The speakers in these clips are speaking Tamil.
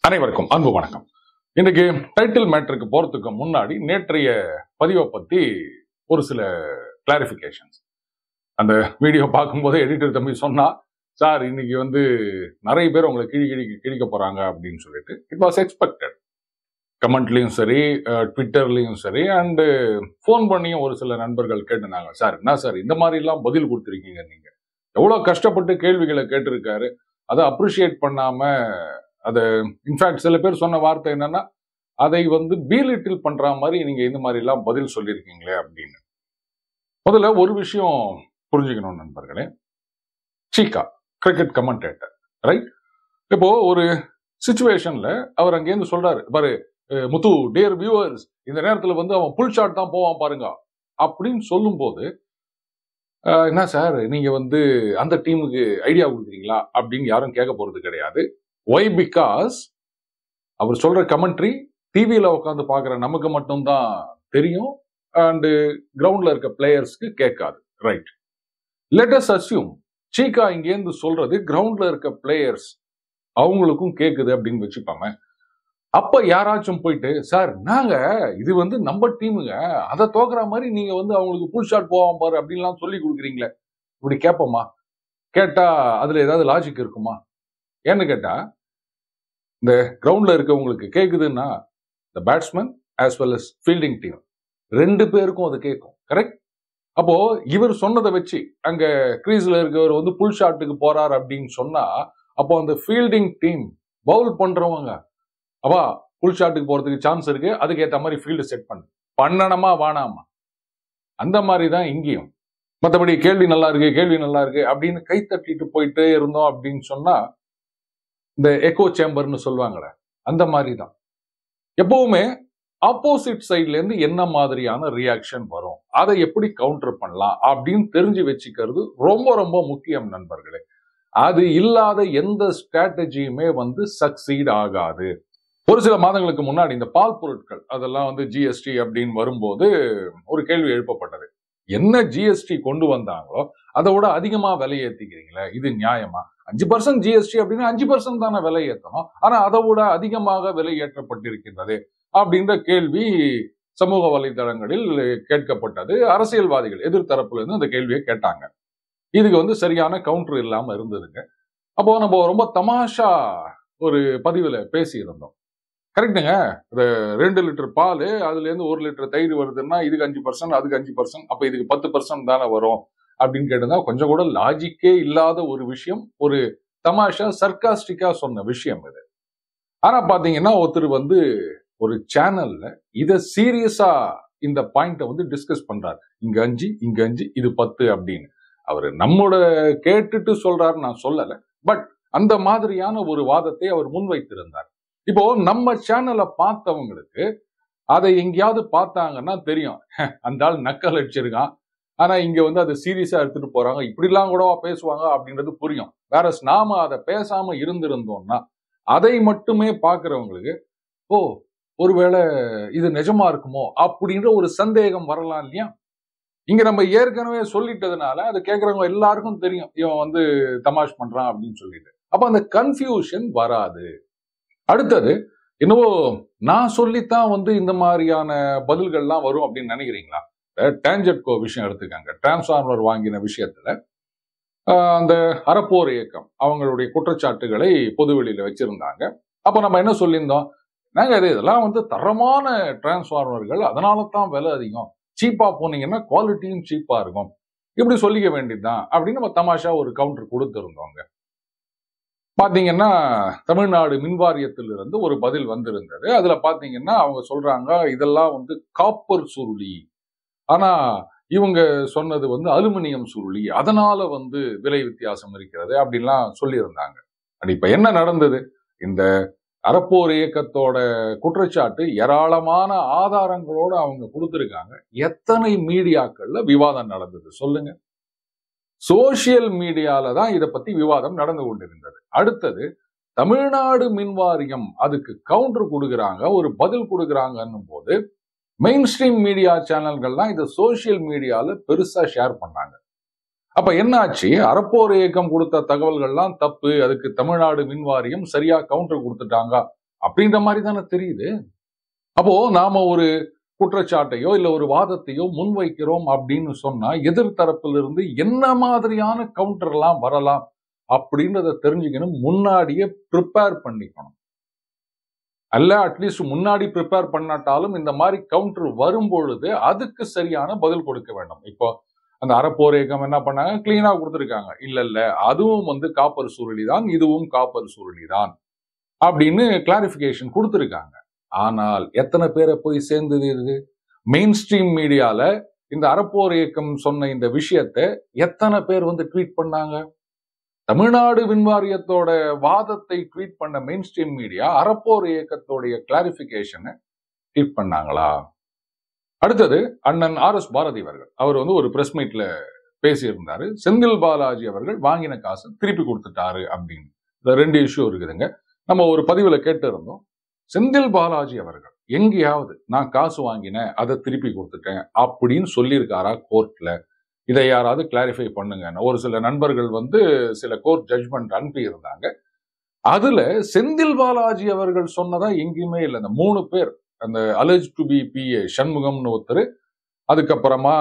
அனைவருக்கும் அன்பு வணக்கம் இன்னைக்கு டைட்டில் மேட்டருக்கு போறதுக்கு முன்னாடி நேற்றைய பதிவை பத்தி ஒரு சில கிளாரிபிகேஷன்ஸ் அந்த வீடியோ பார்க்கும்போது எடிட்டர் தம்பி சொன்னா சார் இன்னைக்கு வந்து நிறைய பேர் உங்களை கிழி கிழி கிழிக்க போறாங்க அப்படின்னு சொல்லிட்டு இட் வாஸ் எக்ஸ்பெக்டட் கமெண்ட்லயும் சரி ட்விட்டர்லயும் சரி அண்டு ஃபோன் பண்ணியும் ஒரு சில நண்பர்கள் கேட்டுனாங்க சார் என்ன சார் இந்த மாதிரி எல்லாம் பதில் கொடுத்துருக்கீங்க நீங்க எவ்வளவு கஷ்டப்பட்டு கேள்விகளை கேட்டிருக்காரு அதை அப்ரிஷியேட் பண்ணாம அதை இன்ஃபேக்ட் சில பேர் சொன்ன வார்த்தை என்னன்னா அதை வந்து பீலிட்டில் பண்ற மாதிரி நீங்க இந்த மாதிரி எல்லாம் பதில் சொல்லியிருக்கீங்களே அப்படின்னு முதல்ல ஒரு விஷயம் புரிஞ்சுக்கணும் நண்பர்களே சீகா கிரிக்கெட் கமெண்டேட்டர் ரைட் இப்போ ஒரு சுச்சுவேஷன்ல அவர் அங்கேருந்து சொல்றாரு பாரு அஹ் முத்து டியர் வியூவர்ஸ் இந்த நேரத்துல வந்து அவன் புல் ஷாட் தான் போவான் பாருங்க அப்படின்னு சொல்லும்போது அஹ், என்ன சார் நீங்க வந்து அந்த டீமுக்கு ஐடியா கொடுக்குறீங்களா அப்படின்னு யாரும் கேட்க போறது கிடையாது ஒய் பிகாஸ் அவர் சொல்ற கமெண்ட்ரி டிவியில உட்காந்து பார்க்குற நமக்கு மட்டும்தான் தெரியும் அண்டு கிரவுண்ட்ல இருக்க பிளேயர்ஸ்க்கு கேட்காது ரைட் லெட் அஸ் அஸ்யூம் சீக்கா இங்கேருந்து சொல்றது கிரவுண்ட்ல இருக்க பிளேயர்ஸ் அவங்களுக்கும் கேக்குது அப்படின்னு வச்சுப்பாங்க அப்ப யாராச்சும் போயிட்டு சார் நாங்க இது வந்து நம்ம டீமுங்க அதை தோக்குற மாதிரி நீங்க வந்து அவங்களுக்கு புல் ஷாட் போவாம பாரு அப்படின்லாம் சொல்லி கொடுக்குறீங்களே இப்படி கேட்போமா கேட்டா அதுல ஏதாவது லாஜிக் இருக்குமா ஏன்னு கேட்டா இந்த கிரவுண்ட்ல இருக்கவங்களுக்கு கேக்குதுன்னா இந்த batsman as well as fielding team ரெண்டு பேருக்கும் அது கேட்கும் கரெக்ட் அப்போ இவர் சொன்னதை வச்சு அங்க கிரீஸ்ல இருக்கவர் வந்து புல் ஷாட்டுக்கு போறார் அப்படின்னு சொன்னா அப்போ அந்த ஃபீல்டிங் டீம் பவுல் பண்றவங்க அப்பா புல் ஷாட்டுக்கு போறதுக்கு சான்ஸ் இருக்கு அதுக்கு ஏத்த மாதிரி ஃபீல்டு செட் பண்ணு பண்ணணுமா வானாமா அந்த மாதிரி தான் இங்கேயும் மற்றபடி கேள்வி நல்லா இருக்கு கேள்வி நல்லா இருக்கு அப்படின்னு கை தட்டிட்டு போயிட்டே இருந்தோம் அப்படின்னு சொன்னா இந்த எக்கோ சேம்பர்னு சொல்லுவாங்கல்ல அந்த மாதிரி தான் எப்பவுமே ஆப்போசிட் சைட்ல இருந்து என்ன மாதிரியான ரியாக்ஷன் வரும் அதை எப்படி கவுண்டர் பண்ணலாம் அப்படின்னு தெரிஞ்சு வச்சுக்கிறது ரொம்ப ரொம்ப முக்கியம் நண்பர்களே அது இல்லாத எந்த ஸ்ட்ராட்டஜியுமே வந்து சக்சீட் ஆகாது ஒரு சில மாதங்களுக்கு முன்னாடி இந்த பால் பொருட்கள் அதெல்லாம் வந்து ஜிஎஸ்டி அப்படின்னு வரும்போது ஒரு கேள்வி எழுப்பப்பட்டது என்ன ஜிஎஸ்டி கொண்டு வந்தாங்களோ அதை விட அதிகமா விலை ஏத்திக்கிறீங்களே இது நியாயமா அஞ்சு பர்சன்ட் ஜிஎஸ்டி அப்படின்னா அஞ்சு பர்சன்ட் தானே விலை ஏற்றணும் ஆனா அதை விட அதிகமாக விலை ஏற்றப்பட்டிருக்கின்றது அப்படின்ற கேள்வி சமூக வலைதளங்களில் கேட்கப்பட்டது அரசியல்வாதிகள் எதிர்த்தரப்புல இருந்து அந்த கேள்வியை கேட்டாங்க இதுக்கு வந்து சரியான கவுண்டர் இல்லாம இருந்ததுங்க அப்போ நம்ம ரொம்ப தமாஷா ஒரு பதிவுல பேசியிருந்தோம் கரெக்டுங்க இந்த ரெண்டு லிட்டர் பால் அதுல இருந்து ஒரு லிட்டர் தயிர் வருதுன்னா இதுக்கு அஞ்சு பர்சன்ட் அதுக்கு அஞ்சு பர்சன்ட் அப்ப இதுக்கு பத்து பர்சன்ட் தானே வரும் அப்படின்னு கேட்டிருந்தா கொஞ்சம் கூட லாஜிக்கே இல்லாத ஒரு விஷயம் ஒரு தமாஷா சர்க்காஸ்டிக்கா சொன்ன விஷயம் இது ஆனா பாத்தீங்கன்னா ஒருத்தர் வந்து ஒரு சேனல்ல இத சீரியஸா இந்த பாயிண்ட வந்து டிஸ்கஸ் பண்றாரு இங்க அஞ்சு இங்க அஞ்சு இது பத்து அப்படின்னு அவர் நம்மோட கேட்டுட்டு சொல்றாரு நான் சொல்லல பட் அந்த மாதிரியான ஒரு வாதத்தை அவர் முன்வைத்திருந்தார் இப்போ நம்ம சேனலை பார்த்தவங்களுக்கு அதை எங்கேயாவது பார்த்தாங்கன்னா தெரியும் அந்த ஆள் நக்கல் அடிச்சிருக்கான் ஆனா இங்க வந்து அதை சீரியஸா எடுத்துட்டு போறாங்க இப்படிலாம் கூடவா பேசுவாங்க அப்படின்றது புரியும் வேற நாம அதை பேசாம இருந்திருந்தோம்னா அதை மட்டுமே பாக்குறவங்களுக்கு ஓ ஒருவேளை இது நிஜமா இருக்குமோ அப்படின்ற ஒரு சந்தேகம் வரலாம் இல்லையா இங்க நம்ம ஏற்கனவே சொல்லிட்டதுனால அது கேட்கறவங்க எல்லாருக்கும் தெரியும் இவன் வந்து தமாஷ் பண்றான் அப்படின்னு சொல்லிட்டு அப்ப அந்த கன்ஃபியூஷன் வராது அடுத்தது என்னவோ நான் சொல்லித்தான் வந்து இந்த மாதிரியான பதில்கள்லாம் வரும் அப்படின்னு நினைக்கிறீங்களா டேஞ்சட்கோ விஷயம் எடுத்துக்காங்க டிரான்ஸ்ஃபார்மர் வாங்கின விஷயத்துல ஆஹ் அந்த அறப்போர் இயக்கம் அவங்களுடைய குற்றச்சாட்டுகளை பொதுவெளியில வச்சிருந்தாங்க அப்ப நம்ம என்ன சொல்லியிருந்தோம் நாங்க இது இதெல்லாம் வந்து தரமான டிரான்ஸ்ஃபார்மர்கள் அதனால தான் விலை அதிகம் சீப்பா போனீங்கன்னா குவாலிட்டியும் சீப்பா இருக்கும் இப்படி சொல்லிக்க வேண்டியதுதான் அப்படின்னு நம்ம தமாஷா ஒரு கவுண்டர் கொடுத்திருந்தோங்க பாத்தீங்கன்னா தமிழ்நாடு மின்வாரியத்திலிருந்து ஒரு பதில் வந்திருந்தது அதுல பாத்தீங்கன்னா அவங்க சொல்றாங்க இதெல்லாம் வந்து காப்பர் சுருளி ஆனா இவங்க சொன்னது வந்து அலுமினியம் சுருளி அதனால வந்து விலை வித்தியாசம் இருக்கிறது அப்படின்லாம் சொல்லியிருந்தாங்க அது இப்ப என்ன நடந்தது இந்த அறப்போர் இயக்கத்தோட குற்றச்சாட்டு ஏராளமான ஆதாரங்களோட அவங்க கொடுத்திருக்காங்க எத்தனை மீடியாக்கள்ல விவாதம் நடந்தது சொல்லுங்க சோசியல் மீடியால தான் இதை பத்தி விவாதம் நடந்து கொண்டிருந்தது அடுத்தது தமிழ்நாடு மின்வாரியம் அதுக்கு கவுண்டர் கொடுக்குறாங்க ஒரு பதில் கொடுக்குறாங்கன்னும் போது மெயின் ஸ்ட்ரீம் மீடியா சேனல்கள்லாம் இதை சோசியல் மீடியால பெருசா ஷேர் பண்ணாங்க அப்ப என்னாச்சு அறப்போர் இயக்கம் கொடுத்த தகவல்கள்லாம் தப்பு அதுக்கு தமிழ்நாடு மின்வாரியம் சரியா கவுண்டர் கொடுத்துட்டாங்க அப்படின்ற மாதிரி தானே தெரியுது அப்போ நாம ஒரு குற்றச்சாட்டையோ இல்ல ஒரு வாதத்தையோ முன்வைக்கிறோம் அப்படின்னு சொன்னா எதிர்த்தரப்பிலிருந்து என்ன மாதிரியான கவுண்டர்லாம் வரலாம் அப்படின்றத தெரிஞ்சுக்கணும் முன்னாடியே ப்ரிப்பேர் பண்ணிக்கணும் அல்ல அட்லீஸ்ட் முன்னாடி ப்ரிப்பேர் பண்ணாட்டாலும் இந்த மாதிரி கவுண்டர் வரும் பொழுது அதுக்கு சரியான பதில் கொடுக்க வேண்டும் இப்போ அந்த அறப்போர் இயக்கம் என்ன பண்ணாங்க கிளீனா கொடுத்துருக்காங்க இல்ல இல்ல அதுவும் வந்து காப்பர் சுருளி தான் இதுவும் காப்பர் சுருளி தான் அப்படின்னு கிளாரிபிகேஷன் கொடுத்துருக்காங்க ஆனால் எத்தனை பேரை போய் சேர்ந்தது இது மெயின் ஸ்ட்ரீம் மீடியால இந்த அறப்போர் இயக்கம் சொன்ன இந்த விஷயத்தை எத்தனை பேர் வந்து ட்வீட் பண்ணாங்க தமிழ்நாடு விண்வாரியத்தோட வாதத்தை ட்வீட் பண்ண மெயின் ஸ்ட்ரீம் மீடியா அறப்போர் இயக்கத்தோடைய கிளாரிபிகேஷனை ட்வீட் பண்ணாங்களா அடுத்தது அண்ணன் ஆர் எஸ் பாரதி அவர்கள் அவர் வந்து ஒரு பிரஸ் மீட்ல பேசியிருந்தாரு செந்தில் பாலாஜி அவர்கள் வாங்கின காசு திருப்பி கொடுத்துட்டாரு அப்படின்னு இந்த ரெண்டு இஷ்யூ இருக்குதுங்க நம்ம ஒரு பதிவுல கேட்டு இருந்தோம் செந்தில் பாலாஜி அவர்கள் எங்கேயாவது நான் காசு வாங்கினேன் அதை திருப்பி கொடுத்துட்டேன் அப்படின்னு சொல்லியிருக்காரா கோர்ட்ல இதை யாராவது கிளாரிஃபை பண்ணுங்க ஒரு சில நண்பர்கள் வந்து சில கோர்ட் ஜட்ஜ்மெண்ட் அனுப்பி இருந்தாங்க அதுல செந்தில் பாலாஜி அவர்கள் சொன்னதா எங்கேயுமே இல்லை அந்த மூணு பேர் அந்த allege to be P A சண்முகம்னு ஒருத்தர் அதுக்கப்புறமா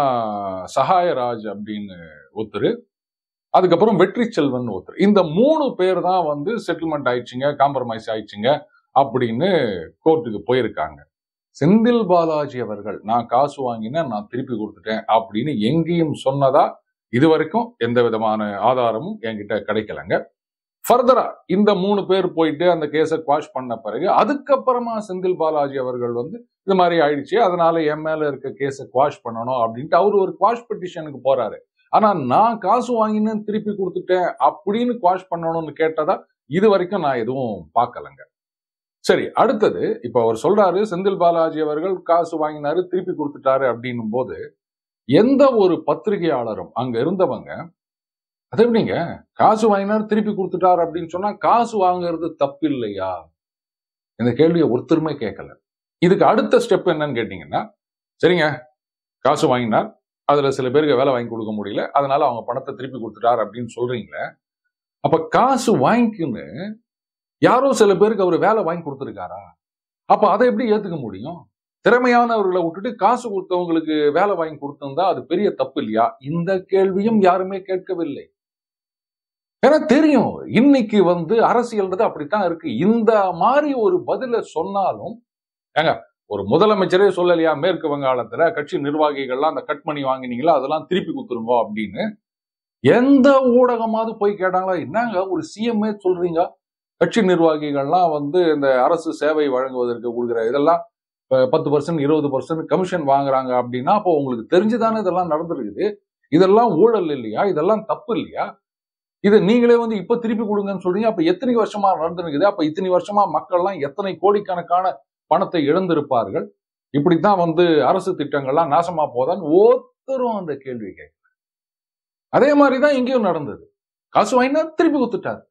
சகாயராஜ் அப்படின்னு ஒருத்தர் அதுக்கப்புறம் வெற்றி செல்வன் ஒருத்தர் இந்த மூணு பேர் தான் வந்து செட்டில்மெண்ட் ஆயிடுச்சுங்க காம்ப்ரமைஸ் ஆயிடுச்சுங்க அப்படின்னு கோர்ட்டுக்கு போயிருக்காங்க செந்தில் பாலாஜி அவர்கள் நான் காசு வாங்கினேன் நான் திருப்பி கொடுத்துட்டேன் அப்படின்னு எங்கேயும் சொன்னதா இது வரைக்கும் எந்த விதமான ஆதாரமும் என்கிட்ட கிடைக்கலங்க ஃபர்தரா இந்த மூணு பேர் போயிட்டு அந்த கேஸை குவாஷ் பண்ண பிறகு அதுக்கப்புறமா செந்தில் பாலாஜி அவர்கள் வந்து இது மாதிரி ஆயிடுச்சு அதனால என் மேல இருக்க கேஸை குவாஷ் பண்ணணும் அப்படின்ட்டு அவர் ஒரு குவாஷ் பெட்டிஷனுக்கு போறாரு ஆனா நான் காசு வாங்கினேன் திருப்பி கொடுத்துட்டேன் அப்படின்னு குவாஷ் பண்ணணும்னு கேட்டதா இது வரைக்கும் நான் எதுவும் பார்க்கலங்க சரி அடுத்தது இப்ப அவர் சொல்றாரு செந்தில் பாலாஜி அவர்கள் காசு வாங்கினாரு திருப்பி கொடுத்துட்டாரு அப்படின்னும் போது எந்த ஒரு பத்திரிகையாளரும் அங்க இருந்தவங்க அது எப்படிங்க காசு வாங்கினாரு திருப்பி கொடுத்துட்டாரு அப்படின்னு சொன்னா காசு வாங்குறது தப்பு இல்லையா இந்த கேள்வியை ஒருத்தருமே கேட்கல இதுக்கு அடுத்த ஸ்டெப் என்னன்னு கேட்டீங்கன்னா சரிங்க காசு வாங்கினார் அதுல சில பேருக்கு வேலை வாங்கி கொடுக்க முடியல அதனால அவங்க பணத்தை திருப்பி கொடுத்துட்டார் அப்படின்னு சொல்றீங்களே அப்ப காசு வாங்கிக்குன்னு யாரோ சில பேருக்கு அவர் வேலை வாங்கி கொடுத்துருக்காரா அப்ப அதை எப்படி ஏத்துக்க முடியும் திறமையானவர்களை விட்டுட்டு காசு கொடுத்தவங்களுக்கு வேலை வாங்கி கொடுத்திருந்தா அது பெரிய தப்பு இல்லையா இந்த கேள்வியும் யாருமே கேட்கவில்லை ஏன்னா தெரியும் இன்னைக்கு வந்து அரசியல்ன்றது அப்படித்தான் இருக்கு இந்த மாதிரி ஒரு பதில சொன்னாலும் ஏங்க ஒரு முதலமைச்சரே சொல்லலையா மேற்கு வங்காளத்துல கட்சி நிர்வாகிகள்லாம் அந்த கட் பண்ணி வாங்கினீங்களா அதெல்லாம் திருப்பி கொடுத்துருங்க அப்படின்னு எந்த ஊடகமாவது போய் கேட்டாங்களா என்னங்க ஒரு சிஎம்ஏ சொல்றீங்க கட்சி நிர்வாகிகள்லாம் வந்து இந்த அரசு சேவை வழங்குவதற்கு கொடுக்குற இதெல்லாம் பத்து பர்சன்ட் இருபது பர்சன்ட் கமிஷன் வாங்குறாங்க அப்படின்னா அப்போ உங்களுக்கு தெரிஞ்சுதானே இதெல்லாம் நடந்திருக்குது இதெல்லாம் ஊழல் இல்லையா இதெல்லாம் தப்பு இல்லையா இதை நீங்களே வந்து இப்ப திருப்பி கொடுங்கன்னு சொல்றீங்க அப்ப எத்தனை வருஷமா நடந்திருக்குது அப்ப இத்தனை வருஷமா மக்கள்லாம் எத்தனை கோடிக்கணக்கான பணத்தை இழந்திருப்பார்கள் இப்படித்தான் வந்து அரசு திட்டங்கள்லாம் நாசமா போதான்னு ஒருத்தரும் அந்த கேள்வி கேட்கல அதே மாதிரிதான் இங்கேயும் நடந்தது காசு வாங்கினா திருப்பி கொடுத்துட்டாரு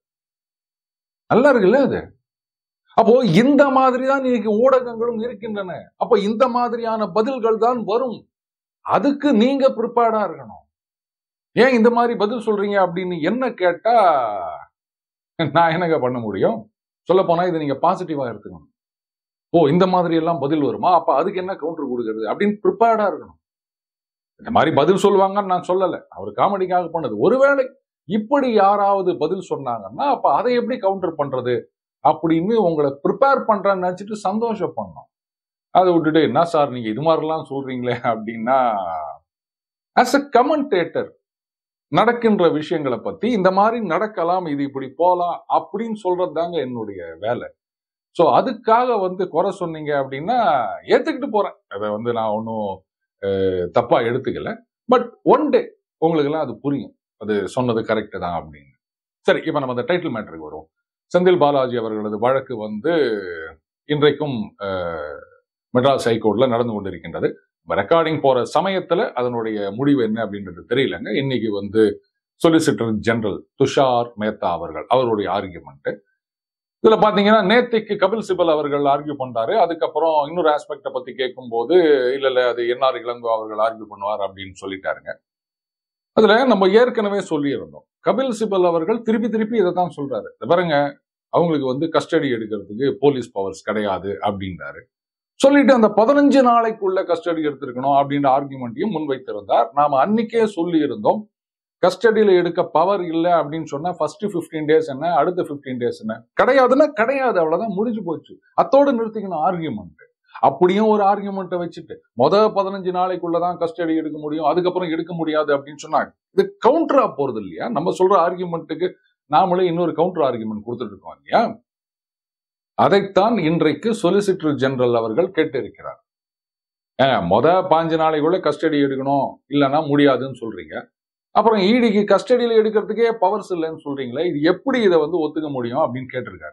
நல்லா இருக்குல்ல அது அப்போ இந்த மாதிரி தான் இன்னைக்கு ஊடகங்களும் இருக்கின்றன அப்போ இந்த மாதிரியான பதில்கள் தான் வரும் அதுக்கு நீங்க ப்ரிப்பேர்டா இருக்கணும் ஏன் இந்த மாதிரி பதில் சொல்றீங்க அப்படின்னு என்ன கேட்டா நான் என்னங்க பண்ண முடியும் சொல்ல போனா இதை நீங்க பாசிட்டிவா எடுத்துக்கணும் ஓ இந்த மாதிரி எல்லாம் பதில் வருமா அப்ப அதுக்கு என்ன கவுண்டர் கொடுக்கறது அப்படின்னு ப்ரிப்பேர்டா இருக்கணும் இந்த மாதிரி பதில் சொல்லுவாங்கன்னு நான் சொல்லல அவர் காமெடிக்காக பண்ணது ஒருவேளை இப்படி யாராவது பதில் சொன்னாங்கன்னா அப்ப அதை எப்படி கவுண்டர் பண்றது அப்படின்னு உங்களை ப்ரிப்பேர் பண்றேன்னு நினைச்சிட்டு சந்தோஷம் பண்ணோம் அதை விட்டுட்டு என்ன சார் நீங்க இது மாதிரிலாம் சொல்றீங்களே அப்படின்னா ஆஸ் அ கமெண்டேட்டர் நடக்கின்ற விஷயங்களை பத்தி இந்த மாதிரி நடக்கலாம் இது இப்படி போலாம் அப்படின்னு சொல்றது தாங்க என்னுடைய வேலை ஸோ அதுக்காக வந்து குறை சொன்னீங்க அப்படின்னா ஏத்துக்கிட்டு போறேன் அதை வந்து நான் ஒன்றும் தப்பா எடுத்துக்கல பட் ஒன் டே உங்களுக்கெல்லாம் அது புரியும் அது சொன்னது கரெக்டு தான் அப்படின்னு சரி இப்போ நம்ம அந்த டைட்டில் மேட்டருக்கு வருவோம் செந்தில் பாலாஜி அவர்களது வழக்கு வந்து இன்றைக்கும் மெட்ராஸ் ஹைகோர்ட்ல நடந்து கொண்டிருக்கின்றது ரெக்கார்டிங் போற சமயத்துல அதனுடைய முடிவு என்ன அப்படின்றது தெரியலங்க இன்னைக்கு வந்து சொலிசிட்டர் ஜெனரல் துஷார் மேத்தா அவர்கள் அவருடைய ஆர்கியூமெண்ட் இதுல பாத்தீங்கன்னா நேத்திக்கு கபில் சிபல் அவர்கள் ஆர்கியூ பண்றாரு அதுக்கப்புறம் இன்னொரு ஆஸ்பெக்ட பத்தி கேட்கும் போது இல்ல இல்ல அது என்ஆர் இளங்கோ அவர்கள் ஆர்கியூ பண்ணுவார் அப்படின்னு சொல்லிட்டாருங்க அதுல நம்ம ஏற்கனவே சொல்லியிருந்தோம் கபில் சிபல் அவர்கள் திருப்பி திருப்பி இதை தான் சொல்றாரு பாருங்க அவங்களுக்கு வந்து கஸ்டடி எடுக்கிறதுக்கு போலீஸ் பவர்ஸ் கிடையாது அப்படின்றாரு சொல்லிட்டு அந்த பதினஞ்சு நாளைக்குள்ள கஸ்டடி எடுத்திருக்கணும் அப்படின்ற ஆர்குமெண்ட்டையும் முன்வைத்திருந்தார் நாம அன்னைக்கே சொல்லி இருந்தோம் கஸ்டடியில எடுக்க பவர் இல்லை அப்படின்னு சொன்னா ஃபர்ஸ்ட் பிப்டீன் டேஸ் என்ன அடுத்த பிப்டீன் டேஸ் என்ன கிடையாதுன்னா கிடையாது அவ்வளவுதான் முடிஞ்சு போச்சு அத்தோடு நிறுத்திக்கணும் ஆர்குமெண்ட் அப்படியும் ஒரு ஆர்குமெண்ட்டை வச்சுட்டு மொத பதினஞ்சு நாளைக்குள்ளதான் கஸ்டடி எடுக்க முடியும் அதுக்கப்புறம் எடுக்க முடியாது அப்படின்னு சொன்னாங்க இது கவுண்டரா போறது இல்லையா நம்ம சொல்ற ஆர்குமெண்ட்டுக்கு நாமளே இன்னொரு கவுண்டர் ஆர்குமெண்ட் கொடுத்துட்டு இருக்கோம் இல்லையா அதைத்தான் இன்றைக்கு சொலிசிட்டர் ஜெனரல் அவர்கள் கேட்டிருக்கிறார் ஏன், மொத பாஞ்சு நாளைக்குள்ள கஸ்டடி எடுக்கணும் இல்லைன்னா முடியாதுன்னு சொல்றீங்க அப்புறம் ஈடிக்கு கஸ்டடியில எடுக்கிறதுக்கே பவர்ஸ் இல்லைன்னு சொல்றீங்களே இது எப்படி இதை வந்து ஒத்துக்க முடியும் அப்படின்னு கேட்டிருக்காரு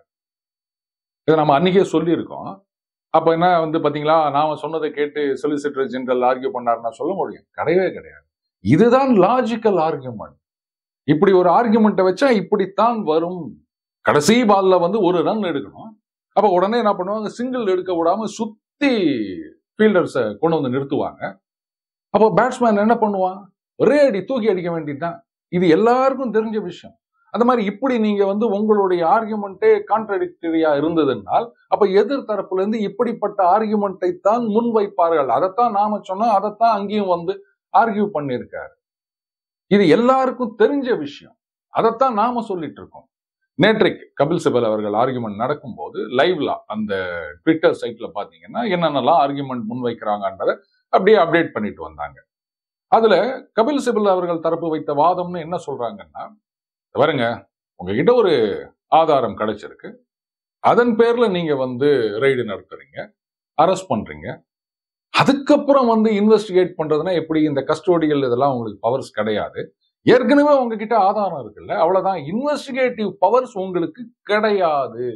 இதை நம்ம அன்னைக்கே சொல்லியிருக்கோம் அப்ப என்ன வந்து பாத்தீங்களா நாம சொன்னதை கேட்டு சொலிசிட்டர் ஜெனரல் ஆர்கியூ பண்ணாருன்னா சொல்ல முடியும் கிடையவே கிடையாது இதுதான் லாஜிக்கல் ஆர்கியூமெண்ட் இப்படி ஒரு ஆர்கியூமெண்ட்டை வச்சா இப்படித்தான் வரும் கடைசி பால்ல வந்து ஒரு ரன் எடுக்கணும் அப்ப உடனே என்ன பண்ணுவாங்க சிங்கிள் எடுக்க விடாம சுத்தி ஃபீல்டர்ஸை கொண்டு வந்து நிறுத்துவாங்க அப்போ பேட்ஸ்மேன் என்ன பண்ணுவான் ஒரே அடி தூக்கி அடிக்க வேண்டியதுதான் இது எல்லாருக்கும் தெரிஞ்ச விஷயம் அந்த மாதிரி இப்படி நீங்க வந்து உங்களுடைய ஆர்குமெண்ட்டே கான்ட்ரடிக்டரியா இருந்ததுனால் அப்ப எதிர் தரப்புல இருந்து இப்படிப்பட்ட ஆர்குமெண்ட்டை தான் முன்வைப்பார்கள் அதைத்தான் நாம சொன்னோம் அதைத்தான் அங்கேயும் வந்து ஆர்கியூ பண்ணியிருக்காரு இது எல்லாருக்கும் தெரிஞ்ச விஷயம் அதைத்தான் நாம சொல்லிட்டு இருக்கோம் நேற்றைக்கு கபில் சிபல் அவர்கள் ஆர்குமெண்ட் நடக்கும்போது லைவ்ல அந்த ட்விட்டர் சைட்ல பாத்தீங்கன்னா என்னென்னலாம் ஆர்குமெண்ட் முன்வைக்கிறாங்கன்றத அப்படியே அப்டேட் பண்ணிட்டு வந்தாங்க அதுல கபில் சிபல் அவர்கள் தரப்பு வைத்த வாதம்னு என்ன சொல்றாங்கன்னா பாருங்க உங்ககிட்ட ஒரு ஆதாரம் கிடைச்சிருக்கு அதன் பேர்ல நீங்க வந்து ரெய்டு நடத்துறீங்க அரெஸ்ட் பண்றீங்க அதுக்கப்புறம் வந்து இன்வெஸ்டிகேட் பண்றதுன்னா எப்படி இந்த கஸ்டோடியல் இதெல்லாம் உங்களுக்கு பவர்ஸ் கிடையாது ஏற்கனவே உங்ககிட்ட ஆதாரம் இருக்குல்ல அவ்வளவுதான் இன்வெஸ்டிகேட்டிவ் பவர்ஸ் உங்களுக்கு கிடையாது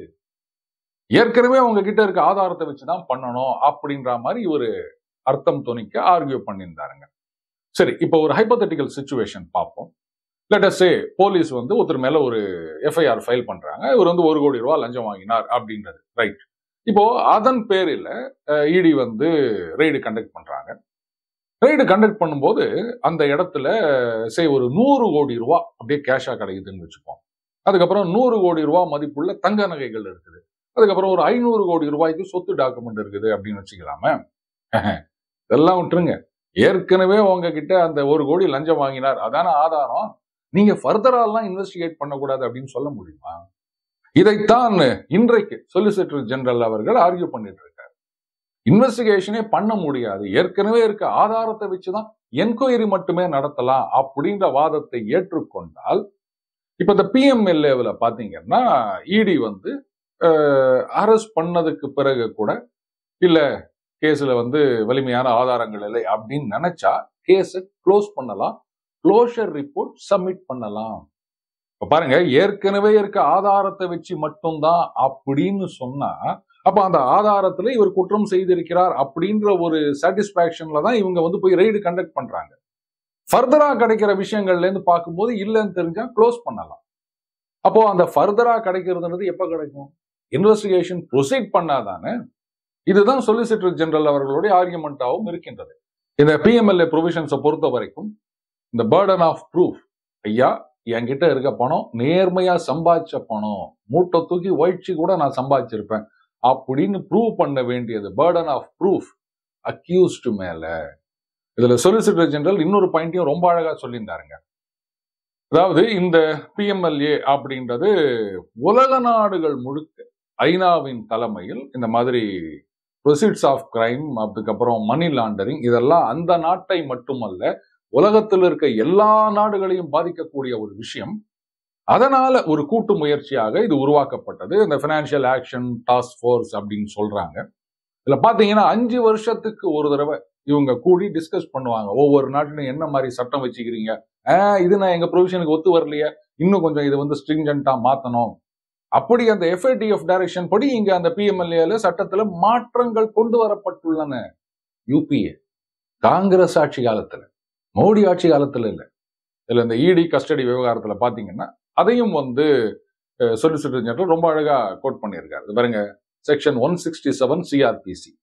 ஏற்கனவே உங்ககிட்ட இருக்க ஆதாரத்தை வச்சுதான் பண்ணணும் அப்படின்ற மாதிரி ஒரு அர்த்தம் துணிக்க ஆர்கியூ பண்ணியிருந்தாருங்க சரி இப்போ ஒரு ஹைப்போதட்டிக்கல் சுச்சுவேஷன் பார்ப்போம் லெட்டஸே போலீஸ் வந்து ஒருத்தர் மேல ஒரு எஃப்ஐஆர் ஃபைல் பண்றாங்க இவர் வந்து ஒரு கோடி ரூபாய் லஞ்சம் வாங்கினார் அப்படின்றது ரைட் இப்போ அதன் பேரில் இடி வந்து ரெய்டு கண்டக்ட் பண்றாங்க ரெய்டு கண்டக்ட் பண்ணும்போது அந்த இடத்துல சே ஒரு நூறு கோடி ரூபா அப்படியே கேஷா கிடைக்குதுன்னு வச்சுப்போம் அதுக்கப்புறம் நூறு கோடி ரூபா மதிப்புள்ள தங்க நகைகள் இருக்குது அதுக்கப்புறம் ஒரு ஐநூறு கோடி ரூபாய்க்கு சொத்து டாக்குமெண்ட் இருக்குது அப்படின்னு வச்சுக்கலாமே இதெல்லாம் விட்டுருங்க ஏற்கனவே உங்ககிட்ட அந்த ஒரு கோடி லஞ்சம் வாங்கினார் அதான ஆதாரம் நீங்க ஃபர்தராலாம் இன்வெஸ்டிகேட் பண்ணக்கூடாது அப்படின்னு சொல்ல முடியுமா இதைத்தான் இன்றைக்கு சொலிசிட்டர் ஜெனரல் அவர்கள் ஆர்கியூ பண்ணிட்டு இருக்காரு இன்வெஸ்டிகேஷனே பண்ண முடியாது ஏற்கனவே இருக்க ஆதாரத்தை வச்சுதான் என்கொயரி மட்டுமே நடத்தலாம் அப்படின்ற வாதத்தை ஏற்றுக்கொண்டால் இப்ப இந்த பிஎம்எல்ஏவில் பாத்தீங்கன்னா இடி வந்து அரெஸ்ட் பண்ணதுக்கு பிறகு கூட இல்ல கேஸ்ல வந்து வலிமையான ஆதாரங்கள் இல்லை அப்படின்னு நினைச்சா கேஸை க்ளோஸ் பண்ணலாம் க்ளோஷர் ரிப்போர்ட் சப்மிட் பண்ணலாம் இப்ப பாருங்க ஏற்கனவே இருக்க ஆதாரத்தை வச்சு மட்டும்தான் அப்படின்னு சொன்னா அப்ப அந்த ஆதாரத்துல இவர் குற்றம் செய்திருக்கிறார் அப்படின்ற ஒரு சாட்டிஸ்பாக்சன்ல தான் இவங்க வந்து போய் ரெய்டு கண்டக்ட் பண்றாங்க ஃபர்தரா கிடைக்கிற விஷயங்கள்ல இருந்து பார்க்கும்போது இல்லைன்னு தெரிஞ்சா க்ளோஸ் பண்ணலாம் அப்போ அந்த ஃபர்தரா கிடைக்கிறதுன்றது எப்ப கிடைக்கும் இன்வெஸ்டிகேஷன் ப்ரொசீட் பண்ணாதானே இதுதான் சொலிசிட்டர் ஜெனரல் அவர்களுடைய ஆர்குமெண்டாகவும் இருக்கின்றது இந்த பிஎம்எல்ஏ ப்ரொவிஷன்ஸை பொறுத்த வரைக்கும் இந்த பேர்டன் ஆஃப் ப்ரூஃப் ஐயா என்கிட்ட இருக்க பணம் நேர்மையா சம்பாதிச்ச பணம் மூட்டை தூக்கி ஒழிச்சு கூட நான் சம்பாதிச்சிருப்பேன் அப்படின்னு ப்ரூவ் பண்ண வேண்டியது பேர்டன் ஆஃப் ப்ரூஃப் அக்யூஸ்டு மேல இதுல சொலிசிட்டர் ஜெனரல் இன்னொரு பாயிண்ட்டையும் ரொம்ப அழகா சொல்லியிருந்தாருங்க அதாவது இந்த பிஎம்எல்ஏ அப்படின்றது உலக நாடுகள் முழுக்க ஐநாவின் தலைமையில் இந்த மாதிரி ப்ரொசீட்ஸ் ஆஃப் கிரைம் அதுக்கப்புறம் மணி லாண்டரிங் இதெல்லாம் அந்த நாட்டை மட்டுமல்ல உலகத்தில் இருக்க எல்லா நாடுகளையும் பாதிக்கக்கூடிய ஒரு விஷயம் அதனால ஒரு கூட்டு முயற்சியாக இது உருவாக்கப்பட்டது இந்த பினான்சியல் ஆக்ஷன் டாஸ்க் ஃபோர்ஸ் அப்படின்னு சொல்றாங்க இதுல பாத்தீங்கன்னா அஞ்சு வருஷத்துக்கு ஒரு தடவை இவங்க கூடி டிஸ்கஸ் பண்ணுவாங்க ஒவ்வொரு நாட்டிலும் என்ன மாதிரி சட்டம் வச்சுக்கிறீங்க ஆஹ் இது நான் எங்க ப்ரொவிஷனுக்கு ஒத்து வரலையே இன்னும் கொஞ்சம் இது வந்து ஸ்ட்ரிஞ்சண்டா மாத்தணும் அப்படி அந்த எஃப்ஐடிஎஃப் டைரக்ஷன் படி இங்க அந்த பிஎம்எல்ஏல சட்டத்துல மாற்றங்கள் கொண்டு வரப்பட்டுள்ளன யூபிஏ காங்கிரஸ் ஆட்சி காலத்துல மோடி ஆட்சி காலத்துல இல்ல இதுல இந்த இடி கஸ்டடி விவகாரத்துல பாத்தீங்கன்னா அதையும் வந்து சொலிசிட்டர் ஜெனரல் ரொம்ப அழகா கோட் பண்ணியிருக்காரு இது பாருங்க section one sixty seven CrPC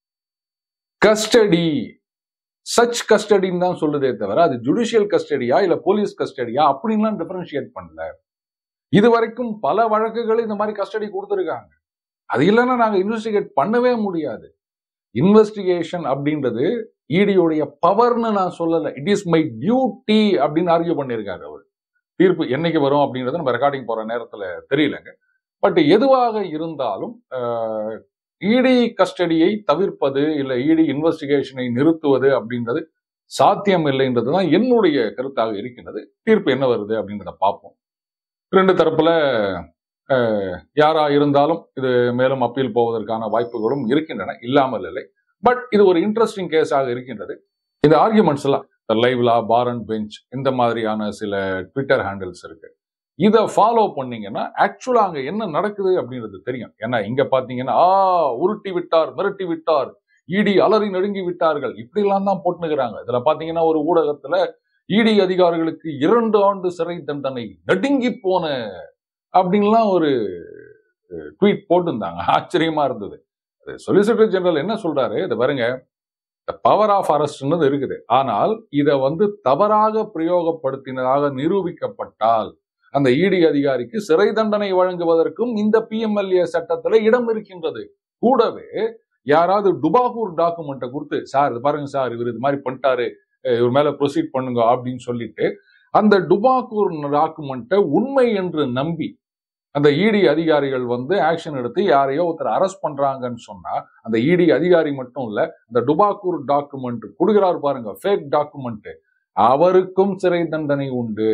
custody such கஸ்டடின்னு தான் சொல்லுதே தவிர அது ஜுடிஷியல் கஸ்டடியா இல்ல போலீஸ் கஸ்டடியா அப்படின்லாம் டிஃபரன்ஷியேட் பண்ணல இது வரைக்கும் பல வழக்குகள் இந்த மாதிரி கஸ்டடி கொடுத்துருக்காங்க அது இல்லைன்னா நாங்க இன்வெஸ்டிகேட் பண்ணவே முடியாது இன்வெஸ்டிகேஷன் அப்படின்றது இடியோடைய பவர்னு நான் சொல்லல இட் இஸ் மை டியூட்டி அப்படின்னு ஆர்கியூ பண்ணியிருக்காரு அவர் தீர்ப்பு என்னைக்கு வரும் அப்படின்றது நம்ம ரெக்கார்டிங் போற நேரத்துல தெரியலங்க பட் எதுவாக இருந்தாலும் இடி கஸ்டடியை தவிர்ப்பது இல்லை இடி இன்வெஸ்டிகேஷனை நிறுத்துவது அப்படின்றது சாத்தியம் இல்லைன்றது தான் என்னுடைய கருத்தாக இருக்கின்றது தீர்ப்பு என்ன வருது அப்படின்றத பார்ப்போம் ரெண்டு தரப்புல அஹ், யாரா இருந்தாலும் இது மேலும் அப்பீல் போவதற்கான வாய்ப்புகளும் இருக்கின்றன இல்லாமல் இல்லை பட் இது ஒரு இன்ட்ரெஸ்டிங் கேஸாக இருக்கின்றது இந்த ஆர்குமெண்ட்ஸ் எல்லாம் லைவ்லா பார் அண்ட் பெஞ்ச் இந்த மாதிரியான சில ட்விட்டர் ஹேண்டில்ஸ் இருக்கு இதை ஃபாலோ பண்ணீங்கன்னா ஆக்சுவலா அங்க என்ன நடக்குது அப்படின்றது தெரியும் ஏன்னா இங்க பாத்தீங்கன்னா ஆ உருட்டி விட்டார் மிரட்டி விட்டார் இடி அலறி நடுங்கி விட்டார்கள் இப்படி எல்லாம் தான் போட்டுனுக்குறாங்க இதுல பாத்தீங்கன்னா ஒரு ஊடகத்துல இடி அதிகாரிகளுக்கு இரண்டு ஆண்டு சிறை தண்டனை நடுங்கி போன அப்படின்லாம் ஒரு ட்வீட் போட்டிருந்தாங்க ஆச்சரியமா இருந்தது சொலிசிட்டர் ஜெனரல் என்ன சொல்றாரு இதை பாருங்க பவர் ஆஃப் அரெஸ்ட்னது இருக்குது ஆனால் இதை வந்து தவறாக பிரயோகப்படுத்தினதாக நிரூபிக்கப்பட்டால் அந்த இடி அதிகாரிக்கு சிறை தண்டனை வழங்குவதற்கும் இந்த பிஎம்எல்ஏ சட்டத்துல இடம் இருக்கின்றது கூடவே யாராவது டுபாகூர் டாக்குமெண்ட்டை கொடுத்து சார் இது பாருங்க சார் இவர் இது மாதிரி பண்ணிட்டாரு அஹ் இவர் மேல ப்ரொசீட் பண்ணுங்க அப்படின்னு சொல்லிட்டு அந்த டுபாகூர் டாக்குமெண்ட்டை உண்மை என்று நம்பி அந்த இடி அதிகாரிகள் வந்து ஆக்ஷன் எடுத்து யாரையோ ஒருத்தர் அரெஸ்ட் பண்றாங்கன்னு சொன்னா அந்த இடி அதிகாரி மட்டும் இல்ல அந்த டுபாக்கூர் டாக்குமெண்ட் கொடுக்கிறார் பாருங்க ஃபேக் டாக்குமெண்ட் அவருக்கும் சிறை தண்டனை உண்டு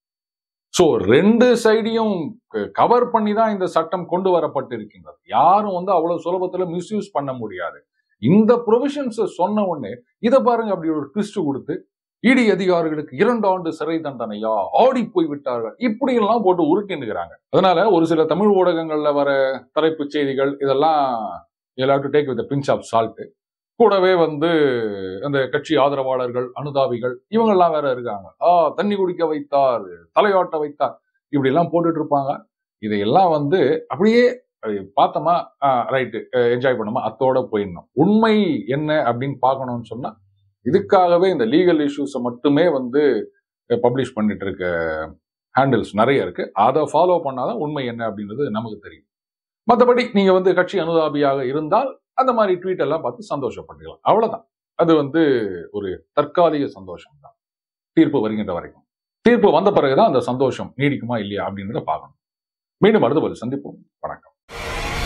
சோ ரெண்டு சைடையும் கவர் பண்ணி தான் இந்த சட்டம் கொண்டு வரப்பட்டிருக்கின்றது யாரும் வந்து அவ்வளவு சுலபத்துல மிஸ்யூஸ் பண்ண முடியாது இந்த ப்ரொவிஷன்ஸ் சொன்ன உடனே இதை பாருங்க அப்படி ஒரு ட்விஸ்ட் கொடுத்து இடி அதிகாரிகளுக்கு இரண்டு ஆண்டு சிறை தண்டனையா ஆடி போய் விட்டார்கள் இப்படி எல்லாம் போட்டு உருட்டினுக்கிறாங்க அதனால ஒரு சில தமிழ் ஊடகங்கள்ல வர தலைப்புச் செய்திகள் இதெல்லாம் எல்லா to take with pinch of salt கூடவே வந்து அந்த கட்சி ஆதரவாளர்கள் அனுதாபிகள் இவங்கெல்லாம் வேற இருக்காங்க ஆ தண்ணி குடிக்க வைத்தார் தலையாட்ட வைத்தார் இப்படி எல்லாம் போட்டுட்டு இருப்பாங்க இதையெல்லாம் வந்து அப்படியே அஹ், பார்த்தோமா ரைட்டு என்ஜாய் பண்ணோமா அத்தோட போயிடணும் உண்மை என்ன அப்படின்னு பார்க்கணும்னு சொன்னா இதுக்காகவே இந்த லீகல் இஷ்யூஸை மட்டுமே வந்து பப்ளிஷ் பண்ணிட்டு இருக்க ஹேண்டில்ஸ் நிறைய இருக்கு அதை ஃபாலோ பண்ணாதான் உண்மை என்ன அப்படின்றது நமக்கு தெரியும் மற்றபடி நீங்க வந்து கட்சி அனுதாபியாக இருந்தால் அந்த மாதிரி ட்வீட் எல்லாம் பார்த்து சந்தோஷப்பட்டுக்கலாம் அவ்வளவுதான் அது வந்து ஒரு தற்காலிக சந்தோஷம் தான் தீர்ப்பு வருகின்ற வரைக்கும் தீர்ப்பு வந்த பிறகுதான் அந்த சந்தோஷம் நீடிக்குமா இல்லையா அப்படின்றத பார்க்கணும் மீண்டும் அடுத்த பதில் சந்திப்போம் வணக்கம்